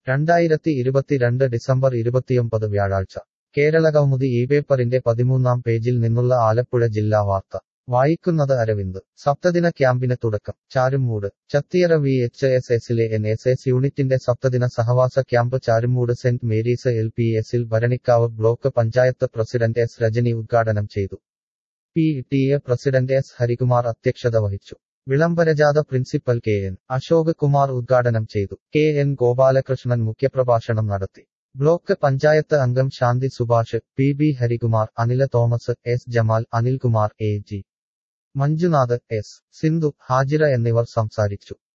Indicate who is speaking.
Speaker 1: രണ്ടായിരത്തി ഇരുപത്തിരണ്ട് ഡിസംബർ ഇരുപത്തിയൊമ്പത് വ്യാഴാഴ്ച കേരളകൗമുദി ഈ പേപ്പറിന്റെ പതിമൂന്നാം പേജിൽ നിന്നുള്ള ആലപ്പുഴ ജില്ലാ വാർത്ത വായിക്കുന്നത് അരവിന്ദ് സപ്തദിന ക്യാമ്പിന് തുടക്കം Charummood Chathiyara V H S എസിലെ എൻ എസ് എസ് യൂണിറ്റിന്റെ സപ്തദിന സഹവാസ ക്യാമ്പ് ചാരുമൂട് സെന്റ് മേരീസ് എൽ പി എസിൽ Bharanikkavu block panchayat president S Rajani ഉദ്ഘാടനം ചെയ്തു P T A president S Harikumar അധ്യക്ഷത വഹിച്ചു വിളംബരജാഥ principal K N Ashok Kumar ഉദ്ഘാടനം ചെയ്തു കെ എൻ ഗോപാലകൃഷ്ണൻ മുഖ്യപ്രഭാഷണം നടത്തി ബ്ലോക്ക് പഞ്ചായത്ത് അംഗം Shanthi Subhash P B Harikumar Anila Thomas S Jamal Anilkumar A G Manjunath S Sindhu Hajira എന്നിവർ സംസാരിച്ചു